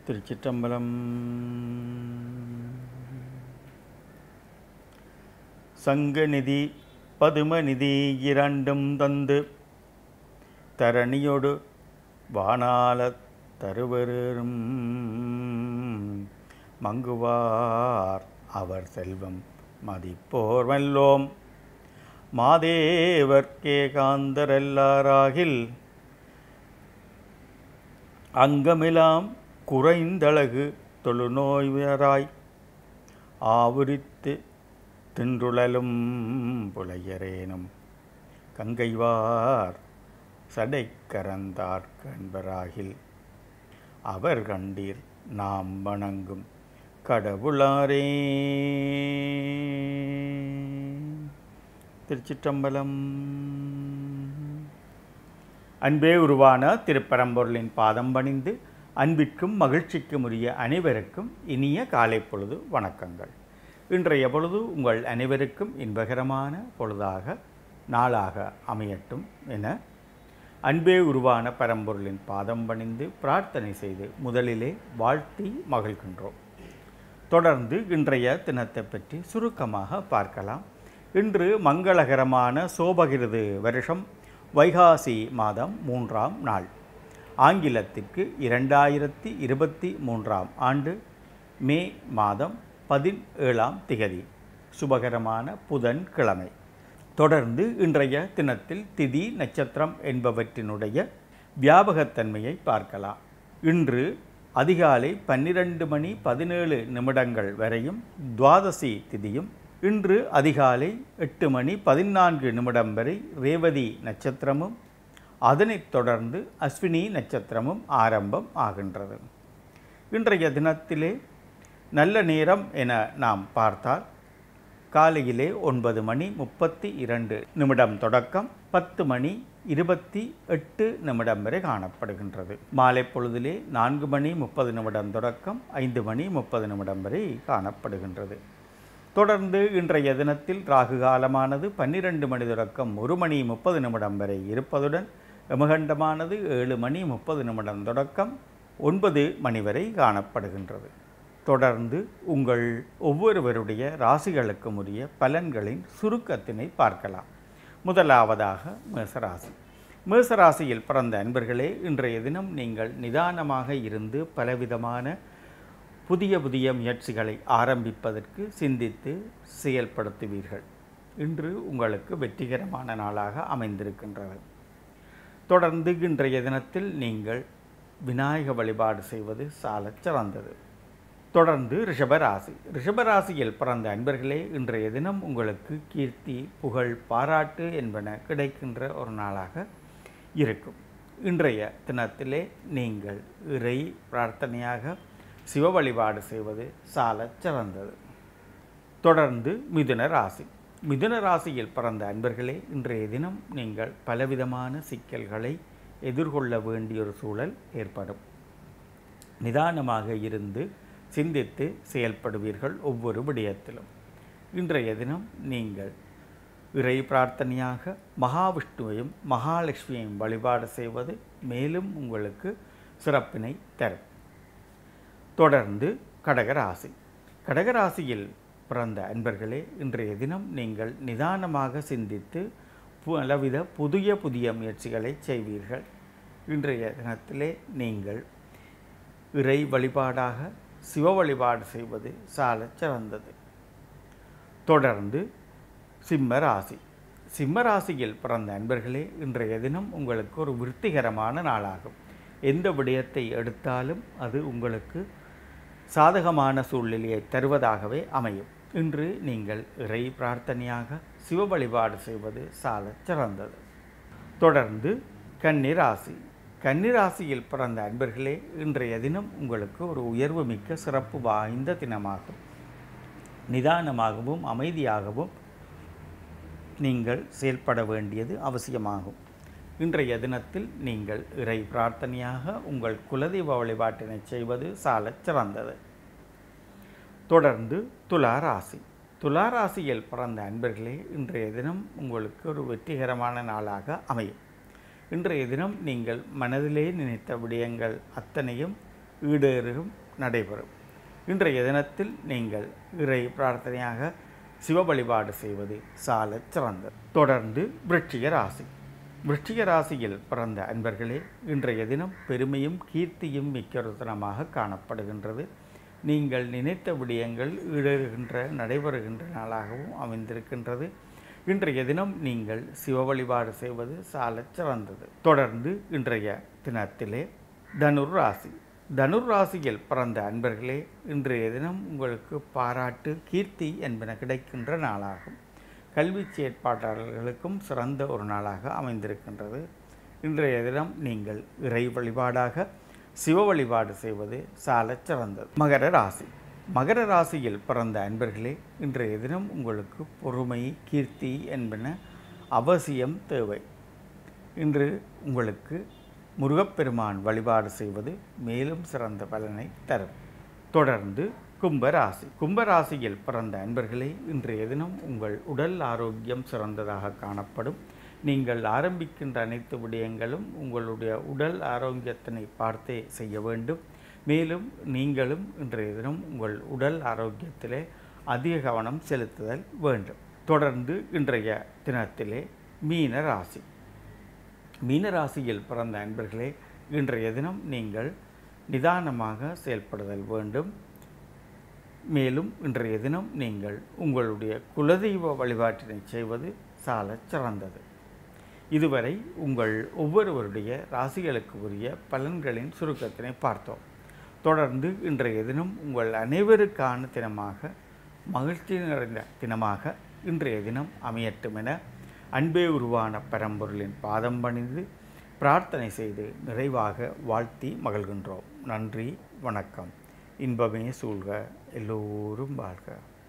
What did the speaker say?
திருச்சிற்றம்பலம் சங்கநிதி பதுமநிதி இரண்டும் தந்து தரணியோடு வானாலத் தருவரும் மங்குவார் அவர் செல்வம் மதிப்போர் வல்லோம் மாதேவர்க்கே காந்தரெல்லாராகில் அங்கமிலாம் குறைந்தழகு தொழுநோய்வராய் ஆவுரித்து தின்றுழலும் புலையரேனும் கங்கைவார் சடை கரந்தார் கண்பராகில் அவர் கண்டீர் நாம் வணங்கும் கடவுளாரே திருச்சிற்றம்பலம் அன்பே உருவான திருப்பரம்பொருளின் பாதம் பணிந்து அன்பிற்கும் மகிழ்ச்சிக்கும் உரிய அனைவருக்கும் இனிய காலை பொழுது வணக்கங்கள் இன்றைய பொழுது உங்கள் அனைவருக்கும் இன்பகரமான பொழுதாக நாளாக அமையட்டும் என அன்பே உருவான பரம்பொருளின் பாதம் பணிந்து பிரார்த்தனை செய்து முதலிலே வாழ்த்தி மகிழ்கின்றோம் தொடர்ந்து இன்றைய தினத்தை பற்றி சுருக்கமாக பார்க்கலாம் இன்று மங்களகரமான சோபகிருது வருஷம் வைகாசி மாதம் மூன்றாம் நாள் ஆங்கிலத்திற்கு இரண்டாயிரத்தி இருபத்தி மூன்றாம் ஆண்டு மே மாதம் பதினேழாம் திகதி சுபகரமான புதன் கிழமை தொடர்ந்து இன்றைய தினத்தில் திதி நட்சத்திரம் என்பவற்றினுடைய வியாபகத்தன்மையை பார்க்கலாம் இன்று அதிகாலை பன்னிரண்டு மணி பதினேழு நிமிடங்கள் வரையும் துவாதசி திதியும் இன்று அதிகாலை எட்டு மணி பதினான்கு நிமிடம் வரை ரேவதி நட்சத்திரமும் அதனைத் தொடர்ந்து அஸ்வினி நட்சத்திரமும் ஆரம்பம் ஆகின்றது இன்றைய தினத்திலே நல்ல நேரம் என நாம் பார்த்தால் காலையிலே ஒன்பது மணி முப்பத்தி இரண்டு நிமிடம் தொடக்கம் பத்து மணி இருபத்தி எட்டு நிமிடம் வரை காணப்படுகின்றது மாலை பொழுதிலே நான்கு மணி முப்பது நிமிடம் தொடக்கம் ஐந்து மணி முப்பது நிமிடம் வரை காணப்படுகின்றது தொடர்ந்து இன்றைய தினத்தில் ராகு காலமானது பன்னிரண்டு மணி தொடக்கம் ஒரு மணி முப்பது நிமிடம் வரை இருப்பதுடன் யமகண்டமானது ஏழு மணி முப்பது நிமிடம் தொடக்கம் ஒன்பது மணி வரை காணப்படுகின்றது தொடர்ந்து உங்கள் ஒவ்வொருவருடைய ராசிகளுக்கும் உரிய பலன்களின் சுருக்கத்தினை பார்க்கலாம் முதலாவதாக மேசராசி மேசராசியில் பிறந்த அன்பர்களே இன்றைய தினம் நீங்கள் நிதானமாக இருந்து பலவிதமான புதிய புதிய முயற்சிகளை ஆரம்பிப்பதற்கு சிந்தித்து செயல்படுத்துவீர்கள் இன்று உங்களுக்கு வெற்றிகரமான நாளாக அமைந்திருக்கின்றது தொடர்ந்து இன்றைய தினத்தில் நீங்கள் விநாயக வழிபாடு செய்வது சாலச் சிறந்தது தொடர்ந்து ரிஷபராசி ரிஷபராசியில் பிறந்த அன்பர்களே இன்றைய தினம் உங்களுக்கு கீர்த்தி புகழ் பாராட்டு என்பன கிடைக்கின்ற ஒரு நாளாக இருக்கும் இன்றைய தினத்திலே நீங்கள் இறை பிரார்த்தனையாக சிவ வழிபாடு செய்வது சாலச் சிறந்தது தொடர்ந்து மிதுன ராசி மிதுன ராசியில் பிறந்த அன்பர்களே இன்றைய தினம் நீங்கள் பலவிதமான சிக்கல்களை எதிர்கொள்ள வேண்டிய ஒரு சூழல் ஏற்படும் நிதானமாக இருந்து சிந்தித்து செயல்படுவீர்கள் ஒவ்வொரு விடயத்திலும் இன்றைய தினம் நீங்கள் இறை பிரார்த்தனையாக மகாவிஷ்ணுவையும் மகாலட்சுமியையும் வழிபாடு செய்வது மேலும் உங்களுக்கு சிறப்பினை தரும் தொடர்ந்து கடகராசி கடகராசியில் பிறந்த அன்பர்களே இன்றைய தினம் நீங்கள் நிதானமாக சிந்தித்து பலவித புதிய புதிய முயற்சிகளை செய்வீர்கள் இன்றைய தினத்திலே நீங்கள் இறை வழிபாடாக சிவ வழிபாடு செய்வது சால சிறந்தது தொடர்ந்து சிம்ம ராசி சிம்ம ராசியில் பிறந்த அன்பர்களே இன்றைய தினம் உங்களுக்கு ஒரு விருத்திகரமான நாளாகும் எந்த விடயத்தை எடுத்தாலும் அது உங்களுக்கு சாதகமான சூழ்நிலையை தருவதாகவே அமையும் இன்று நீங்கள் இறை பிரார்த்தனையாக சிவ வழிபாடு செய்வது சால சிறந்தது தொடர்ந்து கன்னிராசி கன்னிராசியில் பிறந்த அன்பர்களே இன்றைய தினம் உங்களுக்கு ஒரு உயர்வு மிக்க சிறப்பு வாய்ந்த தினமாகும் நிதானமாகவும் அமைதியாகவும் நீங்கள் செயல்பட வேண்டியது அவசியமாகும் இன்றைய தினத்தில் நீங்கள் இறை பிரார்த்தனையாக உங்கள் குலதெய்வ வழிபாட்டினை செய்வது சாலச் சிறந்தது தொடர்ந்து துலா ராசி துலா ராசியில் பிறந்த அன்பர்களே இன்றைய தினம் உங்களுக்கு ஒரு வெற்றிகரமான நாளாக அமையும் இன்றைய தினம் நீங்கள் மனதிலே நினைத்த விடயங்கள் அத்தனையும் ஈடேறும் நடைபெறும் இன்றைய தினத்தில் நீங்கள் இறை பிரார்த்தனையாக சிவ வழிபாடு செய்வது சாலச் சிறந்தது தொடர்ந்து விருட்சிக ராசி விருட்சிக ராசியில் பிறந்த அன்பர்களே இன்றைய தினம் பெருமையும் கீர்த்தியும் மிக்க தினமாக காணப்படுகின்றது நீங்கள் நினைத்த விடயங்கள் ஈடேறுகின்ற நடைபெறுகின்ற நாளாகவும் அமைந்திருக்கின்றது இன்றைய தினம் நீங்கள் சிவ வழிபாடு செய்வது சாலச் சிறந்தது தொடர்ந்து இன்றைய தினத்திலே தனுர் ராசி தனுர் ராசியில் பிறந்த அன்பர்களே இன்றைய தினம் உங்களுக்கு பாராட்டு கீர்த்தி என்பன கிடைக்கின்ற நாளாகும் கல்வி செயற்பாட்டாளர்களுக்கும் சிறந்த ஒரு நாளாக அமைந்திருக்கின்றது இன்றைய தினம் நீங்கள் இறை வழிபாடாக சிவ வழிபாடு செய்வது சாலச் சிறந்தது மகர ராசி மகர ராசியில் பிறந்த அன்பர்களே இன்றைய தினம் உங்களுக்கு பொறுமை கீர்த்தி என்பன அவசியம் தேவை இன்று உங்களுக்கு முருகப்பெருமான் வழிபாடு செய்வது மேலும் சிறந்த பலனை தரும் தொடர்ந்து கும்பராசி கும்பராசியில் பிறந்த அன்பர்களே இன்றைய தினம் உங்கள் உடல் ஆரோக்கியம் சிறந்ததாக காணப்படும் நீங்கள் ஆரம்பிக்கின்ற அனைத்து விடயங்களும் உங்களுடைய உடல் ஆரோக்கியத்தினை பார்த்தே செய்ய வேண்டும் மேலும் நீங்களும் இன்றைய தினம் உங்கள் உடல் ஆரோக்கியத்திலே அதிக கவனம் செலுத்துதல் வேண்டும் தொடர்ந்து இன்றைய தினத்திலே மீன ராசி மீனராசியில் பிறந்த அன்பர்களே இன்றைய தினம் நீங்கள் நிதானமாக செயல்படுதல் வேண்டும் மேலும் இன்றைய தினம் நீங்கள் உங்களுடைய குலதெய்வ வழிபாட்டினை செய்வது சாலச் சிறந்தது இதுவரை உங்கள் ஒவ்வொருவருடைய ராசிகளுக்கு உரிய பலன்களின் சுருக்கத்தினை பார்த்தோம் தொடர்ந்து இன்றைய தினம் உங்கள் அனைவருக்கான தினமாக மகிழ்ச்சி நிறைந்த தினமாக இன்றைய தினம் அமையட்டும் என அன்பே உருவான பரம்பொருளின் பாதம் பணிந்து பிரார்த்தனை செய்து நிறைவாக வாழ்த்தி மகிழ்கின்றோம் நன்றி வணக்கம் இன்பமே சூழ்க எல்லோரும் வாழ்க